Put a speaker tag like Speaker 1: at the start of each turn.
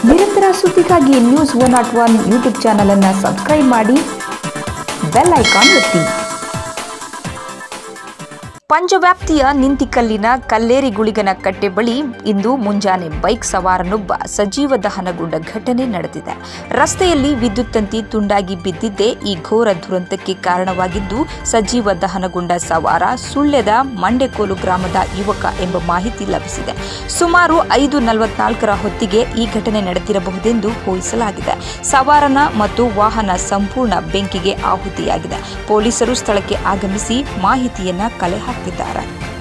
Speaker 1: ನಿರಂತರ ಸುದ್ದಿಗಾಗಿ news one not one YouTube ಚಾನಲನ್ನು ಸಬ್ಸ್ಕ್ರೈಬ್ ಮಾಡಿ ಬೆಲ್ ಐಕಾನ್ ಒತ್ತಿ ಪಂಚವ್ಯಾಪ್ತಿಯ ನಿಂತಿಕಲ್ಲಿನ ಕಲ್ಲೇರಿ ಗುಳಿಗನ ಕಟ್ಟೆ ಬಳಿ ಇಂದು ಮುಂಜಾನೆ ಬೈಕ್ ಸವಾರನೊಬ್ಬ ಸಜೀವ ದಹನಗೊಂಡ ಘಟನೆ ನಡೆದಿದೆ ರಸ್ತೆಯಲ್ಲಿ ವಿದ್ಯುತ್ ತಂತಿ ತುಂಡಾಗಿ ಬಿದ್ದಿದ್ದೇ ಈ ಘೋರ ದುರಂತಕ್ಕೆ ಕಾರಣವಾಗಿದ್ದು ಸಜೀವ ದಹನಗೊಂಡ ಸವಾರ ಸುಳ್ಯದ ಮಂಡೆಕೋಲು ಗ್ರಾಮದ ಯುವಕ ಎಂಬ ಮಾಹಿತಿ ಲಭಿಸಿದೆ ಸುಮಾರು ಐದು ನಲವತ್ನಾಲ್ಕರ ಹೊತ್ತಿಗೆ ಈ ಘಟನೆ ನಡೆದಿರಬಹುದೆಂದು ಊಹಿಸಲಾಗಿದೆ ಸವಾರನ ಮತ್ತು ವಾಹನ ಸಂಪೂರ್ಣ ಬೆಂಕಿಗೆ ಆಹುತಿಯಾಗಿದೆ ಪೊಲೀಸರು ಸ್ಥಳಕ್ಕೆ ಆಗಮಿಸಿ ಮಾಹಿತಿಯನ್ನ ಕಲೆ ಹಾಕಿದ್ದಾರೆ